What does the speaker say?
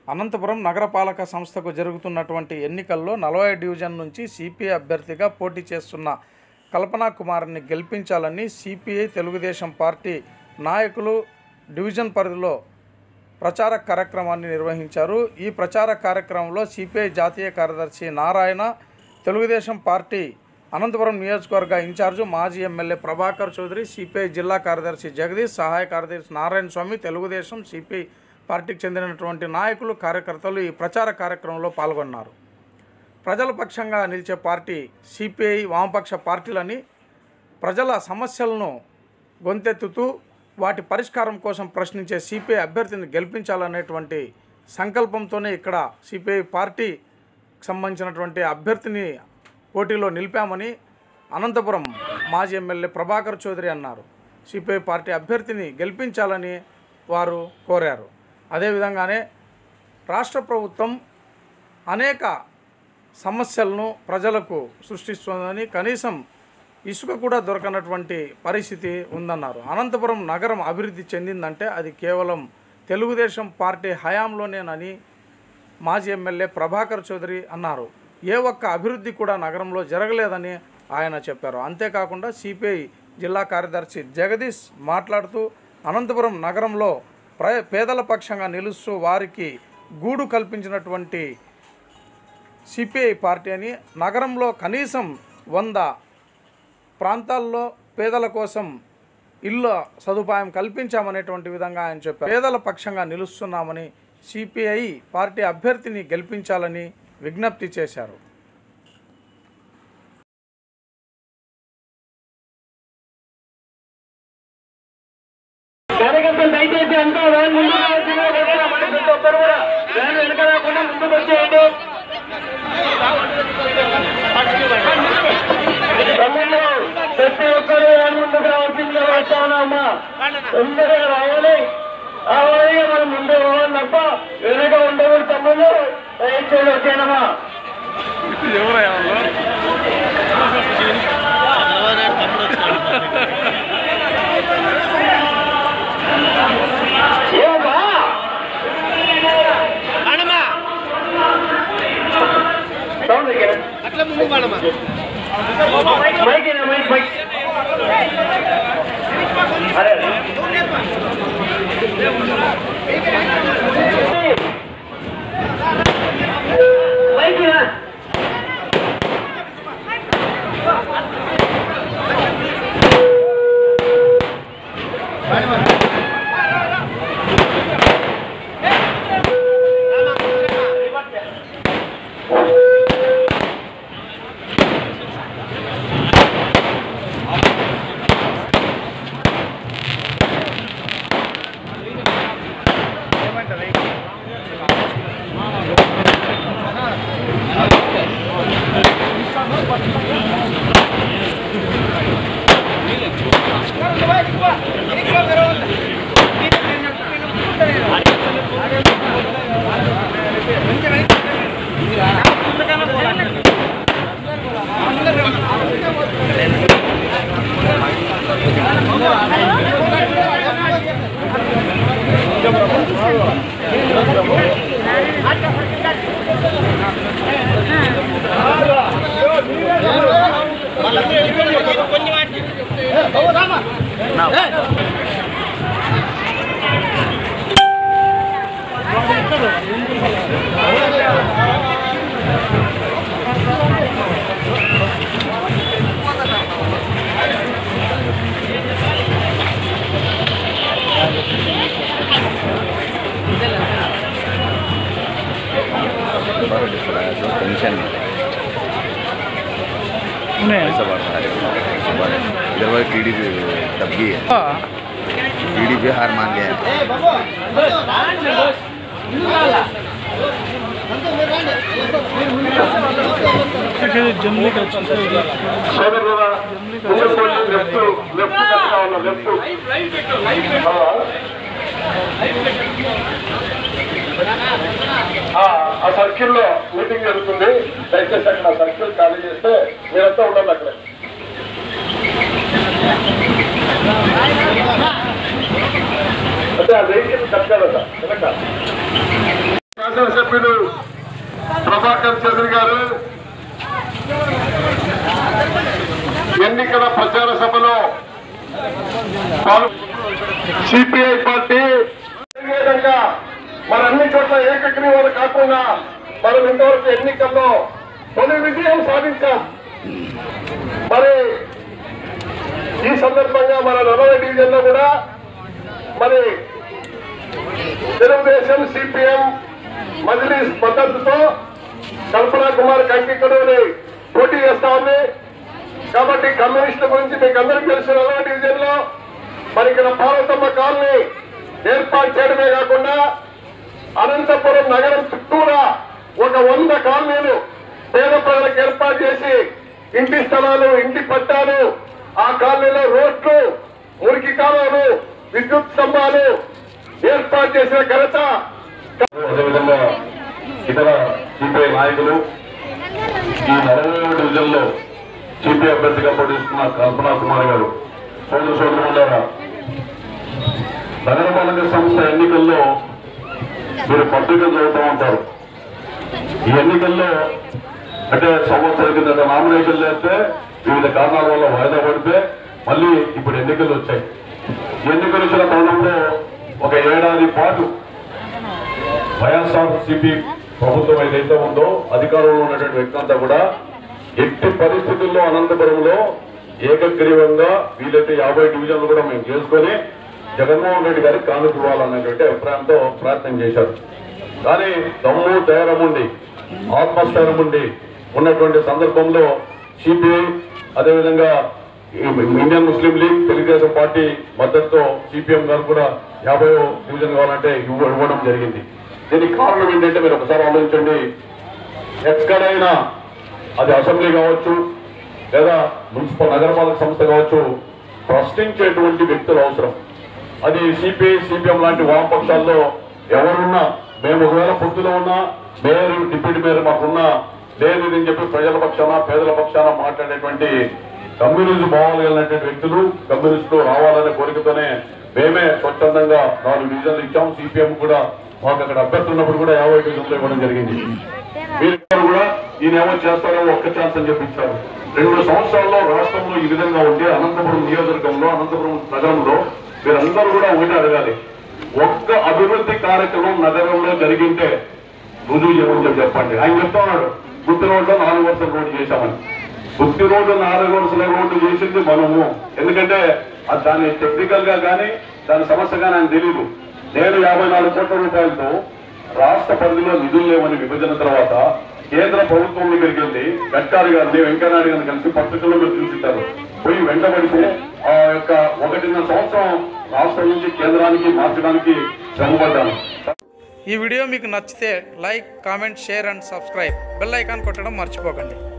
అనంతపురం నగరపాలక సంస్థకు జరుగుతున్నటువంటి ఎన్నికల్లో నలభై డివిజన్ నుంచి సిపిఐ అభ్యర్థిగా పోటీ చేస్తున్న కల్పనా కుమార్ని గెలిపించాలని సిపిఐ తెలుగుదేశం పార్టీ నాయకులు డివిజన్ పరిధిలో ప్రచార కార్యక్రమాన్ని నిర్వహించారు ఈ ప్రచార కార్యక్రమంలో సిపిఐ జాతీయ కార్యదర్శి నారాయణ తెలుగుదేశం పార్టీ అనంతపురం నియోజకవర్గ ఇన్ఛార్జు మాజీ ఎమ్మెల్యే ప్రభాకర్ చౌదరి సిపిఐ జిల్లా కార్యదర్శి జగదీష్ సహాయ కార్యదర్శి నారాయణ స్వామి తెలుగుదేశం సిపిఐ పార్టీకి చెందినటువంటి నాయకులు కార్యకర్తలు ఈ ప్రచార కార్యక్రమంలో పాల్గొన్నారు ప్రజల పక్షంగా నిలిచే పార్టీ సిపిఐ వామపక్ష పార్టీలని ప్రజల సమస్యలను గొంతెత్తుతూ వాటి పరిష్కారం కోసం ప్రశ్నించే సిపిఐ అభ్యర్థిని గెలిపించాలనేటువంటి సంకల్పంతోనే ఇక్కడ సిపిఐ పార్టీకి సంబంధించినటువంటి అభ్యర్థిని పోటీలో నిలిపామని అనంతపురం మాజీ ఎమ్మెల్యే ప్రభాకర్ చౌదరి అన్నారు సిపిఐ పార్టీ అభ్యర్థిని గెలిపించాలని వారు కోరారు అదేవిధంగానే రాష్ట్ర ప్రభుత్వం అనేక సమస్యలను ప్రజలకు సృష్టిస్తుందని కనీసం ఇసుక కూడా దొరకనటువంటి పరిస్థితి ఉందన్నారు అనంతపురం నగరం అభివృద్ధి చెందిందంటే అది కేవలం తెలుగుదేశం పార్టీ హయాంలోనేనని మాజీ ఎమ్మెల్యే ప్రభాకర్ చౌదరి అన్నారు ఏ ఒక్క అభివృద్ధి కూడా నగరంలో జరగలేదని ఆయన చెప్పారు అంతేకాకుండా సిపిఐ జిల్లా కార్యదర్శి జగదీష్ మాట్లాడుతూ అనంతపురం నగరంలో ప్ర పేదల పక్షంగా నిలుస్తూ వారికి గూడు కల్పించినటువంటి సిపిఐ పార్టీ అని నగరంలో కనీసం వంద ప్రాంతాల్లో పేదల కోసం ఇల్లు సదుపాయం కల్పించామనేటువంటి విధంగా ఆయన చెప్పారు పేదల పక్షంగా నిలుస్తున్నామని సిపిఐ పార్టీ అభ్యర్థిని గెలిపించాలని విజ్ఞప్తి చేశారు కార్యకర్తలు దయచేసి అంతా వ్యాన్ ముందుకు వచ్చిన వెనకాల మన ప్రతి ఒక్కరు కూడా వ్యాన్ వెనక రాకుండా ముందుకు వచ్చేయండి తమ్ముళ్ళు ప్రతి ఒక్కరు వ్యాన్ ముందుకు రావాల్సిందిగా వచ్చానమ్మా తొందరగా రావాలి రావాలి మనం ముందు పోవాలి తప్ప వెనక ఉండకూడదు తమ్ముళ్ళు దయచేసి వచ్చానమ్మా ఏమమ్మా సౌండ్ దగ్గర మైక్ ఏనా, మైక్ మైక్ అరే మైక్ ఏనా? टेंशन ऐसा बढ़ रहा है इधर वाले टीडीपी दबगी है टीडीपी हार मान गया है సోదరులారా, ముందు పోయి లెఫ్ట్ లెఫ్ట్ కట్టుగా ఉన్న లెఫ్ట్ ఆ, ఆ సర్కిల్ లో మీటింగ్ జరుగుతుంది దయచేసి అక్కడ ఆ సర్కిల్ ఖాళీ చేస్తే మీరంతా ఉండాలి అక్కడ అంటే ఆ వెహికల్ కట్టాలట వెనక శాసనసభ్యులు ప్రభాకర్ చౌదరి గారు ఎన్నికల ప్రచార సభలో పాలు సిపిఐ పార్టీ అదే విధంగా మరి అన్ని చోట్ల ఏకగ్రీవాలు కాకుండా మనం ఇంతవరకు ఎన్నికల్లో తొలి విజయం సాధించాం మరి ఈ సందర్భంగా మన నలభై డివిజన్ లో కూడా మరి తెలుగుదేశం సిపిఎం మజిలీస్ మద్దతుతో కల్పనా కుమార్ కంకికడుని పోటీ చేస్తా ఉంది కాబట్టి కమ్యూనిస్టుల గురించి మీకు అందరికీ తెలిసిన నలభై డివిజన్ లో మరి ఇక్కడ పార్వతమ్మ కాలనీ ఏర్పాటు చేయడమే కాకుండా అనంతపురం నగరం చుట్టూరా ఒక వంద కాలనీలు పేద ప్రజలకు ఏర్పాటు చేసి ఇంటి స్థలాలు ఇంటి పట్టాలు ఆ కాలనీలో రోడ్లు మురికి కాలువలు విద్యుత్ స్తంభాలు ఏర్పాటు చేసిన ఘనత అదేవిధంగా ఇతర సిపిఐ నాయకులు ఈ నలభై డివిజన్ లో సిపిఐ అభ్యర్థిగా పోటీస్తున్న కల్పనా కుమార్ గారు సోదరు సోదరులారా నగరపాలక సంస్థ ఎన్నికల్లో మీరు పత్రికలు చదువుతూ ఉంటారు ఈ ఎన్నికల్లో అంటే సంవత్సరం కిందట నామినేషన్ చేస్తే వివిధ కారణాల వల్ల వాయిదా పడితే మళ్ళీ ఇప్పుడు ఎన్నికలు వచ్చాయి ఈ ఎన్నికలు వచ్చిన తరుణంలో ఒక ఏడాది పాటు వైఎస్ఆర్ సిపి ప్రభుత్వం ఏదైతే ఉందో అధికారంలో ఉన్నటువంటి వ్యక్తి అంతా కూడా ఎట్టి పరిస్థితుల్లో అనంతపురంలో ఏకగ్రీవంగా వీలైతే యాభై డివిజన్లు కూడా మేము చేసుకొని జగన్మోహన్ రెడ్డి గారికి కానుక ఇవ్వాలన్నటువంటి అభిప్రాయంతో ప్రయత్నం చేశారు కానీ దమ్ము ధైర్యం ఉండి ఆత్మస్థైర్యం ఉండి ఉన్నటువంటి సందర్భంలో సిపిఐ అదేవిధంగా ఈ Indian Muslim League Telugu Desam party మద్దతుతో సిపిఎం గారు కూడా యాభై డివిజన్ కావాలంటే ఇవ్వ- ఇవ్వడం జరిగింది దీనికి కారణం ఏంటంటే మీరు ఒకసారి ఆలోచించండి ఎక్కడైనా అది అసెంబ్లీ కావచ్చు లేదా మున్సిపల్ నగరపాలక సంస్థ కావచ్చు ప్రశ్నించేటువంటి వ్యక్తులు అవసరం అది సిపిఐ సిపిఎం లాంటి వామపక్షాల్లో ఎవరున్నా మేము ఒకవేళ పొత్తులో ఉన్నా మేయర్ డిప్యూటీ మేయర్ మాకున్నా లేదు అని చెప్పి ప్రజల పక్షాన పేదల పక్షాన మాట్లాడేటువంటి కమ్యూనిజం భావాలు కలిగినటువంటి వ్యక్తులు కమ్యూనిస్టులు రావాలనే కోరికతోనే మేమే స్వచ్ఛందంగా నాలుగు డివిజన్లు ఇచ్చాం సిపిఎం కూడా మాకు అక్కడ అభ్యర్థులు ఉన్నప్పుడు కూడా యాభై డివిజన్లు ఇవ్వడం జరిగింది మీరు కూడా ఈయన ఏమో చేస్తారో ఒక్క ఛాన్స్ అని చెప్పి ఇచ్చారు రెండు సంవత్సరాల్లో రాష్ట్రంలో ఈ విధంగా ఉంటే అనంతపురం నియోజకవర్గంలో అనంతపురం నగరంలో మీరందరూ కూడా ఒకటి అడగాలి ఒక్క అభివృద్ధి కార్యక్రమం నగరంలో జరిగింటే రుజువు చేయమని చెప్పి చెప్పండి ఆయన చెప్తున్నాడు గుత్తి రోడ్లో నాలుగు వరుసల రోడ్డు చేశామని గుత్తి రోడ్డు నాలుగు వరుసల రోడ్డు చేసింది మనము ఎందుకంటే అది దాని టెక్నికల్ గా కానీ దాని సమస్య కానీ ఆయన తెలియదు నేను యాభై నాలుగు కోట్ల రూపాయలతో రాష్ట్ర పరిధిలో నిధులు లేవని విభజన తర్వాత కేంద్ర ప్రభుత్వం దగ్గరికి వెళ్ళి గడ్కారి గారిని వెంకయ్యనాయుడు గారిని కలిసి పత్రికల్లో మీరు చూసింటారు పోయి వెంటబడితే ఆ యొక్క ఒకటిన్నర సంవత్సరం రాష్ట్రం నుంచి కేంద్రానికి మార్చడానికి శ్రమపడ్డాను ఈ వీడియో మీకు నచ్చితే like comment share and subscribe bell icon కొట్టడం మర్చిపోకండి